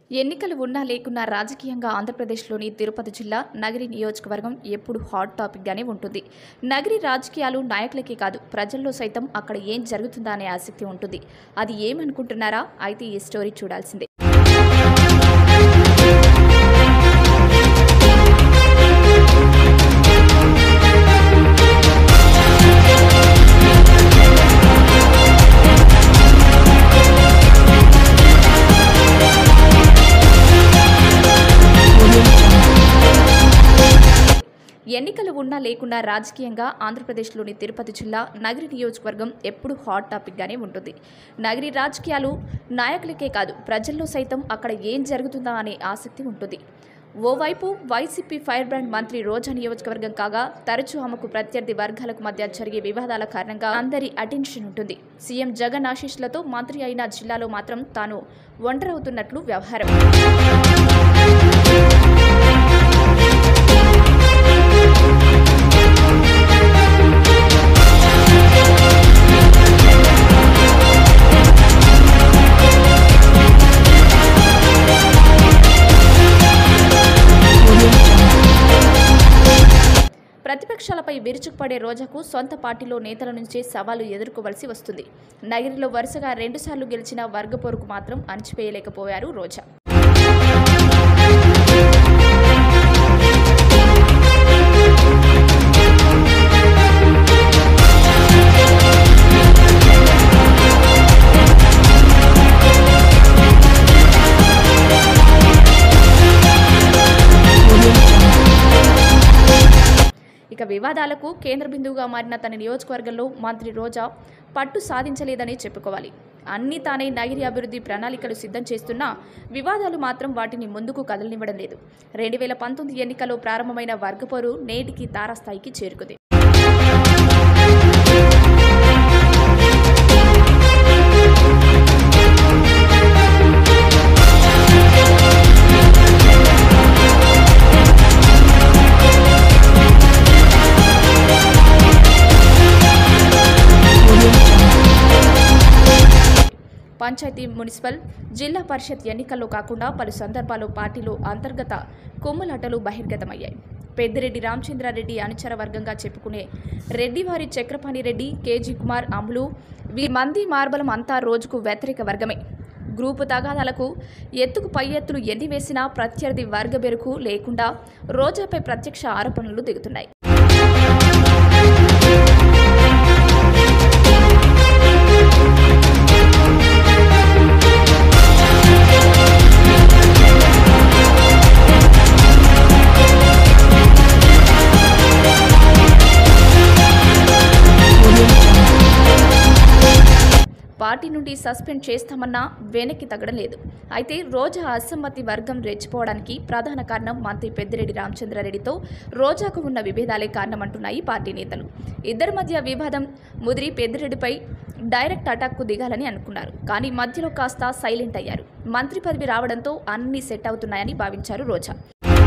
ఎన్నికలు ఉన్నా లేకున్నా రాజకీయంగా ఆంధ్రప్రదేశ్లోని తిరుపతి జిల్లా నగరి నియోజకవర్గం ఎప్పుడు హాట్ టాపిక్గానే ఉంటుంది నగరి రాజకీయాలు నాయకులకే కాదు ప్రజల్లో సైతం అక్కడ ఏం జరుగుతుందా అనే ఆసక్తి ఉంటుంది అది ఏమనుకుంటున్నారా అయితే ఈ స్టోరీ చూడాల్సిందే ఎన్నికలు ఉన్నా లేకున్నా రాజకీయంగా ఆంధ్రప్రదేశ్లోని తిరుపతి జిల్లా నగరి నియోజకవర్గం ఎప్పుడూ హాట్ టాపిక్గానే ఉంటుంది నగరి రాజకీయాలు నాయకులకే కాదు ప్రజల్లో సైతం అక్కడ ఏం జరుగుతుందా అనే ఆసక్తి ఉంటుంది ఓవైపు వైసీపీ ఫైర్ బ్రాండ్ మంత్రి రోజా నియోజకవర్గం కాగా తరచూ ఆమెకు ప్రత్యర్థి వర్గాలకు మధ్య జరిగే వివాదాల కారణంగా అందరి అటెన్షన్ ఉంటుంది సీఎం జగన్ ఆశీస్సులతో మంత్రి అయిన జిల్లాలో మాత్రం తాను ఒంటరవుతున్నట్లు వ్యవహారం ప్రతిపక్షాలపై విరుచుకుపడే రోజాకు సొంత పార్టీలో నేతల నుంచే సవాలు ఎదుర్కోవలసి వస్తుంది నగరిలో వరుసగా రెండుసార్లు గెలిచిన వర్గపోరుకు మాత్రం అణచివేయలేకపోయారు రోజా ఇక వివాదాలకు కేంద్ర బిందువుగా మారిన తన నియోజకవర్గంలో మంత్రి రోజా పట్టు సాధించలేదని చెప్పుకోవాలి అన్ని తానే నగిరి అభివృద్ధి ప్రణాళికలు సిద్ధం చేస్తున్నా వివాదాలు మాత్రం వాటిని ముందుకు కదలనివ్వడం లేదు రెండు వేల పంతొమ్మిది ఎన్నికల్లో ప్రారంభమైన వర్గపోరు నేటికి తారాస్థాయికి చేరుకుంది పంచాయతీ మున్సిపల్ జిల్లా పరిషత్ ఎన్నికల్లో కాకుండా పలు సందర్భాల్లో పార్టీలో అంతర్గత కొమ్ములాటలు బహిర్గతమయ్యాయి పెద్దిరెడ్డి రామచంద్రారెడ్డి అనుచర వర్గంగా చెప్పుకునే రెడ్డివారి చక్రపాణి రెడ్డి కేజీ కుమార్ అమ్ములు వీ మంది మార్బలం అంతా రోజుకు వ్యతిరేక వర్గమే గ్రూపు తగాదాలకు ఎత్తుకు పై ఎత్తులు ఎన్ని వేసినా ప్రత్యర్థి వర్గ బెరుకు లేకుండా రోజాపై ప్రత్యక్ష ఆరోపణలు దిగుతున్నాయి పార్టీ నుండి సస్పెండ్ చేస్తామన్నా వెనక్కి తగ్గడం లేదు అయితే రోజా అసమ్మతి వర్గం రెచ్చిపోవడానికి ప్రధాన కారణం మంత్రి పెద్దిరెడ్డి రామచంద్రారెడ్డితో రోజాకు ఉన్న విభేదాలే కారణమంటున్నాయి పార్టీ నేతలు ఇద్దరి మధ్య వివాదం ముదిరి పెద్దిరెడ్డిపై డైరెక్ట్ అటాక్కు దిగాలని అనుకున్నారు కానీ మధ్యలో కాస్త సైలెంట్ అయ్యారు మంత్రి పదవి రావడంతో అన్ని సెట్ అవుతున్నాయని భావించారు రోజా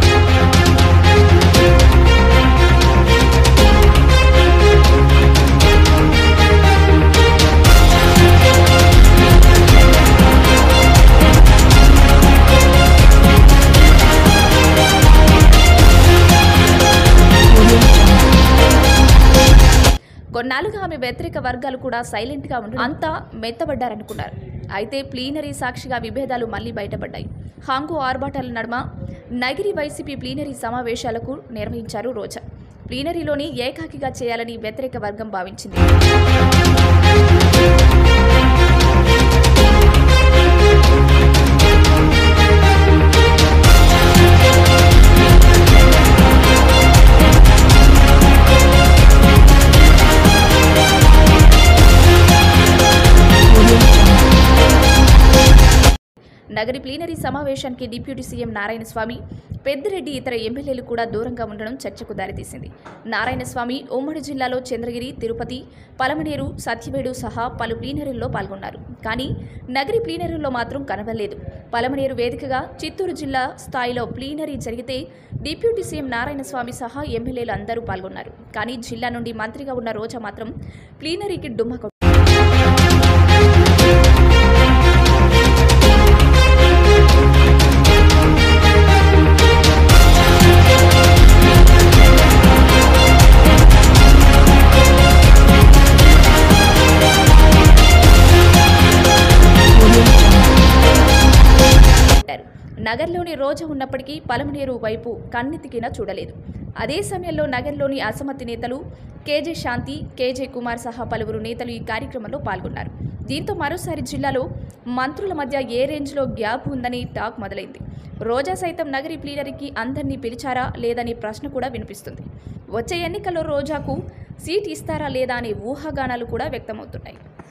కొన్నాళ్ళుగా ఆమె వ్యతిరేక వర్గాలు కూడా సైలెంట్గా ఉండడం అంతా మెత్తబడ్డారనుకున్నారు అయితే ప్లీనరీ సాక్షిగా విభేదాలు మళ్లీ బయటపడ్డాయి హాంగు ఆర్భాటాల నడుమ నగిరి వైసీపీ ప్లీనరీ సమావేశాలకు నిర్వహించారు రోజా ప్లీనరీలోని ఏకాకిగా చేయాలని వ్యతిరేక వర్గం భావించింది నగరి ప్లీనరీ సమావేశానికి డిప్యూటీ సీఎం నారాయణస్వామి పెద్దిరెడ్డి ఇతర ఎమ్మెల్యేలు కూడా దూరంగా ఉండడం చర్చకు దారితీసింది నారాయణస్వామి ఉమ్మడి జిల్లాలో చంద్రగిరి తిరుపతి పలమనేరు సత్యవేడు సహా పలు ప్లీనరీల్లో పాల్గొన్నారు కానీ నగరి ప్లీనరీలో మాత్రం కనబడలేదు పలమనేరు వేదికగా చిత్తూరు జిల్లా స్థాయిలో ప్లీనరీ జరిగితే డిప్యూటీ సీఎం నారాయణస్వామి సహా ఎమ్మెల్యేలు అందరూ పాల్గొన్నారు కానీ జిల్లా నుండి మంత్రిగా ఉన్న రోజా మాత్రం ప్లీనరీకి డుమ్మ కొట్టారు. మాట్లాడారు నగర్లోని రోజా ఉన్నప్పటికీ పలమనేరు వైపు కన్నెత్తికిన చూడలేదు అదే సమయంలో నగర్లోని అసమతి నేతలు కేజే శాంతి కేజే కుమార్ సహా పలువురు నేతలు ఈ కార్యక్రమంలో పాల్గొన్నారు దీంతో మరోసారి జిల్లాలో మంత్రుల మధ్య ఏ రేంజ్లో గ్యాప్ ఉందని టాక్ మొదలైంది రోజా సైతం నగరి ప్లీనరీకి అందరినీ పిలిచారా లేదనే ప్రశ్న కూడా వినిపిస్తుంది వచ్చే ఎన్నికల్లో రోజాకు సీట్ ఇస్తారా లేదా అనే ఊహాగానాలు కూడా వ్యక్తమవుతున్నాయి